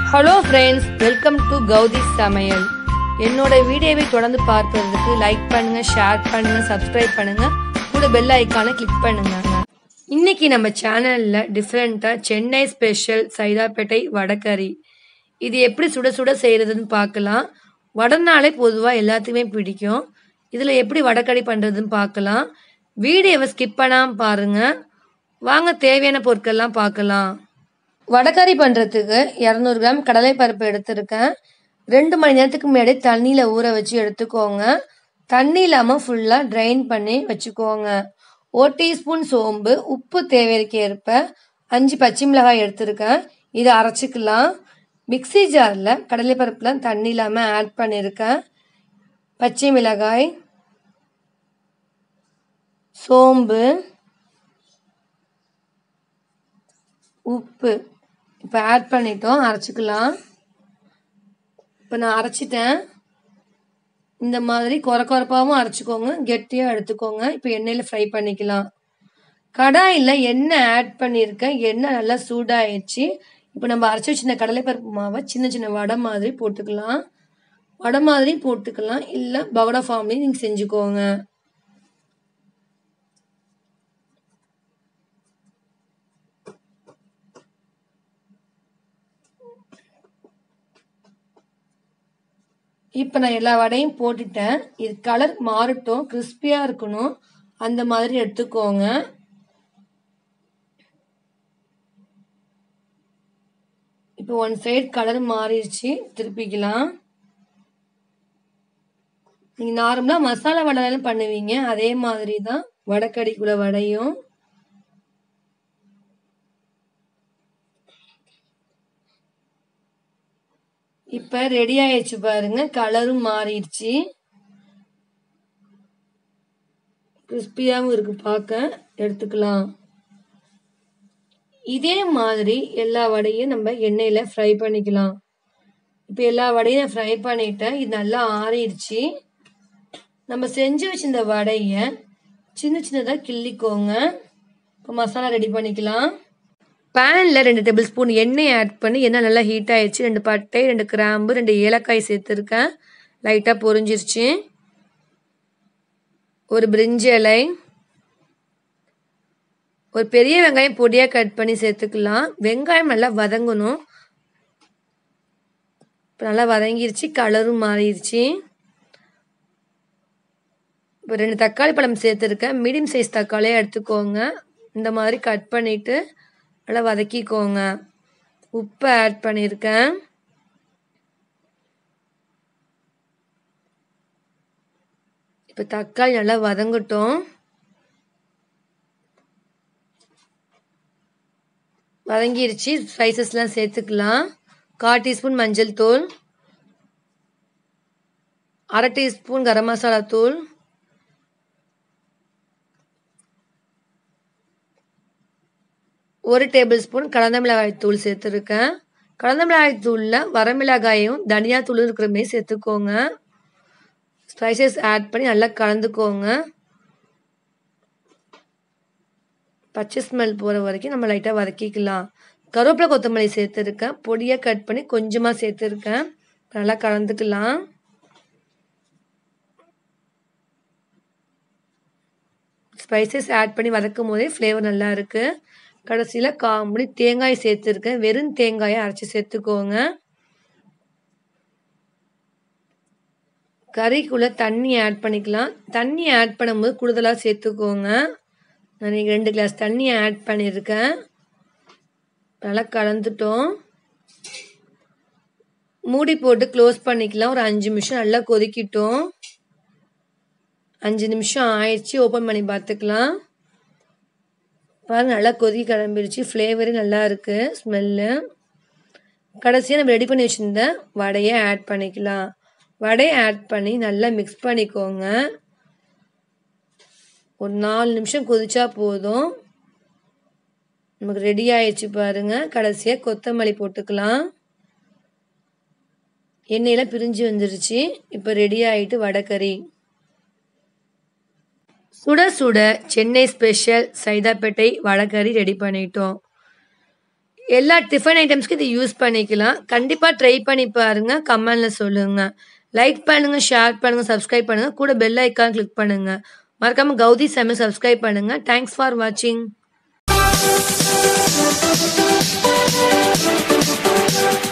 hello friends welcome to கௌதி சமையல் என்னோட வீடியோவை தொடர்ந்து பார்ப்பதற்கு லைக் பண்ணுங்க ஷேர் பண்ணுங்க சப்ஸ்கிரைப் பண்ணுங்க கூட பெல் ஐக்கானை கிளிக் பண்ணுங்க இன்னைக்கு நம்ம சேனல்ல டிஃப்ரெண்டா சென்னை ஸ்பெஷல் சைதாப்பேட்டை வடகறி இது எப்படி சுட சுட செய்யறதுன்னு பார்க்கலாம் வடனாலே பொதுவாக எல்லாத்துக்குமே பிடிக்கும் இதில் எப்படி வடக்கறி பண்ணுறதுன்னு பார்க்கலாம் வீடியோவை ஸ்கிப் பண்ணாமல் பாருங்க வாங்க தேவையான பொருட்கள்லாம் பார்க்கலாம் வடகறி பண்ணுறதுக்கு இரநூறு கிராம் கடலைப்பருப்பு எடுத்திருக்கேன் ரெண்டு மணி நேரத்துக்கு முன்னாடி தண்ணியில் ஊற வச்சு எடுத்துக்கோங்க தண்ணி இல்லாமல் ஃபுல்லாக ட்ரைன் பண்ணி வச்சுக்கோங்க ஒரு டீஸ்பூன் சோம்பு உப்பு தேவைக்கு ஏற்ப அஞ்சு பச்சை மிளகாய் எடுத்திருக்கேன் இதை அரைச்சிக்கலாம் மிக்ஸி ஜாரில் கடலைப்பருப்புலாம் தண்ணி இல்லாமல் ஆட் பண்ணியிருக்கேன் பச்சை மிளகாய் சோம்பு உப்பு இப்போ ஆட் பண்ணிட்டோம் அரைச்சிக்கலாம் இப்போ நான் அரைச்சிட்டேன் இந்த மாதிரி குறை குறைப்பாகவும் அரைச்சிக்கோங்க கெட்டியாக எடுத்துக்கோங்க இப்போ எண்ணெயில் ஃப்ரை பண்ணிக்கலாம் கடாயில் எண்ணெய் ஆட் பண்ணியிருக்கேன் எண்ணெய் நல்லா சூடாயிடுச்சு இப்போ நம்ம அரைச்சி வச்சிருந்த கடலைப்பருப்பு மாவை சின்ன சின்ன வடை மாதிரி போட்டுக்கலாம் வடை மாதிரி போட்டுக்கலாம் இல்லை பகோடா ஃபார்ம்லேயும் நீங்கள் செஞ்சுக்கோங்க இப்போ நான் எல்லா வடையும் போட்டுட்டேன் இது கலர் மாறட்டும் கிறிஸ்பியாக இருக்கணும் அந்த மாதிரி எடுத்துக்கோங்க இப்போ ஒன் சைடு கலர் மாறிடுச்சு திருப்பிக்கலாம் நீங்கள் நார்மலாக மசாலா வடைலாம் பண்ணுவீங்க அதே மாதிரி தான் வடைக்கடிக்குள்ள வடையும் இப்போ ரெடி ஆயிடுச்சு பாருங்க கலரும் மாறிடுச்சு கிறிஸ்பியாகவும் இருக்கு பார்க்க எடுத்துக்கலாம் இதே மாதிரி எல்லா வடையும் நம்ம எண்ணெயில் ஃப்ரை பண்ணிக்கலாம் இப்போ எல்லா வடையும் நான் ஃப்ரை பண்ணிட்டேன் இது நல்லா ஆறிடுச்சு நம்ம செஞ்சு வச்சிருந்த வடையை சின்ன சின்னதாக கிள்ளிக்கோங்க இப்போ மசாலா ரெடி பண்ணிக்கலாம் பேனில் ரெண்டு டேபிள் ஸ்பூன் எண்ணெய் ஆட் பண்ணி எண்ணெய் நல்லா ஹீட் ஆயிடுச்சு ரெண்டு பட்டை ரெண்டு கிராம்பு ரெண்டு ஏலக்காய் சேர்த்துருக்கேன் லைட்டாக பொரிஞ்சிருச்சு ஒரு பிரிஞ்சி இலை ஒரு பெரிய வெங்காயம் பொடியாக கட் பண்ணி சேர்த்துக்கலாம் வெங்காயம் நல்லா வதங்கணும் இப்போ நல்லா வதங்கிருச்சு கலரும் மாறிடுச்சு இப்போ ரெண்டு தக்காளி பழம் சேர்த்துருக்கேன் மீடியம் சைஸ் தக்காளியாக எடுத்துக்கோங்க இந்த மாதிரி கட் பண்ணிவிட்டு நல்லா வதக்கிக்கோங்க உப்பு ஆட் பண்ணியிருக்கேன் இப்போ தக்காளி நல்லா வதங்கட்டும் வதங்கிருச்சு ஸ்பைசஸ்லாம் சேர்த்துக்கலாம் கால் டீஸ்பூன் மஞ்சள் தூள் அரை டீஸ்பூன் கரம் மசாலா தூள் ஒரு டேபிள் ஸ்பூன் கலந்த மிளகாய் தூள் சேர்த்துருக்கேன் கலந்த மிளகாய் தூளில் வரமிளகாயும் தனியா தூள் இருக்கிற மாரி சேர்த்துக்கோங்க ஸ்பைசஸ் ஆட் பண்ணி நல்லா கலந்துக்கோங்க பச்சை ஸ்மெல் போகிற வரைக்கும் நம்ம லைட்டாக வதக்கிக்கலாம் கருவேப்பிலை கொத்தமல்லி சேர்த்துருக்கேன் பொடியாக கட் பண்ணி கொஞ்சமாக சேர்த்துருக்கேன் நல்லா கலந்துக்கலாம் ஸ்பைசஸ் ஆட் பண்ணி வதக்கும் போதே ஃப்ளேவர் நல்லா இருக்குது கடைசியில் காம்புடி தேங்காய் சேர்த்துருக்கேன் வெறும் தேங்காயை அரைச்சி சேர்த்துக்கோங்க கறிக்குள்ளே தண்ணி ஆட் பண்ணிக்கலாம் தண்ணி ஆட் பண்ணும்போது கூடுதலாக சேர்த்துக்கோங்க நான் நீங்கள் ரெண்டு கிளாஸ் தண்ணி ஆட் பண்ணியிருக்கேன் நல்லா கலந்துட்டோம் மூடி போட்டு க்ளோஸ் பண்ணிக்கலாம் ஒரு அஞ்சு நிமிஷம் நல்லா கொதிக்கிட்டோம் அஞ்சு நிமிஷம் ஆயிடுச்சு ஓப்பன் பண்ணி பார்த்துக்கலாம் பாருங்க நல்லா கொதி கிளம்பிருச்சு ஃப்ளேவரே நல்லா இருக்குது ஸ்மெல்லு கடைசியாக நம்ம ரெடி பண்ணி வச்சுருந்த வடையை ஆட் பண்ணிக்கலாம் வடையை ஆட் பண்ணி நல்லா மிக்ஸ் பண்ணிக்கோங்க ஒரு நாலு நிமிஷம் கொதிச்சா போதும் நமக்கு ரெடி ஆயிடுச்சு பாருங்க கடைசியாக கொத்தமல்லி போட்டுக்கலாம் எண்ணெயெல்லாம் பிரிஞ்சு வந்துருச்சு இப்போ ரெடி ஆகிட்டு வடைக்கறி சுட சுட சென்னை ஸ்பெஷல் சைதாப்பேட்டை வடகறி ரெடி பண்ணிட்டோம் எல்லா டிஃபன் ஐட்டம்ஸ்க்கு இது யூஸ் பண்ணிக்கலாம் கண்டிப்பாக ட்ரை பண்ணி பாருங்க கமெண்ட்ல சொல்லுங்க லைக் பண்ணுங்க ஷேர் பண்ணுங்க சப்ஸ்கிரைப் பண்ணுங்க கூட பெல் ஐக்கான் கிளிக் பண்ணுங்க மறக்காம கௌதி சமையல் சப்ஸ்கிரைப் பண்ணுங்க தேங்க்ஸ் ஃபார் வாட்சிங்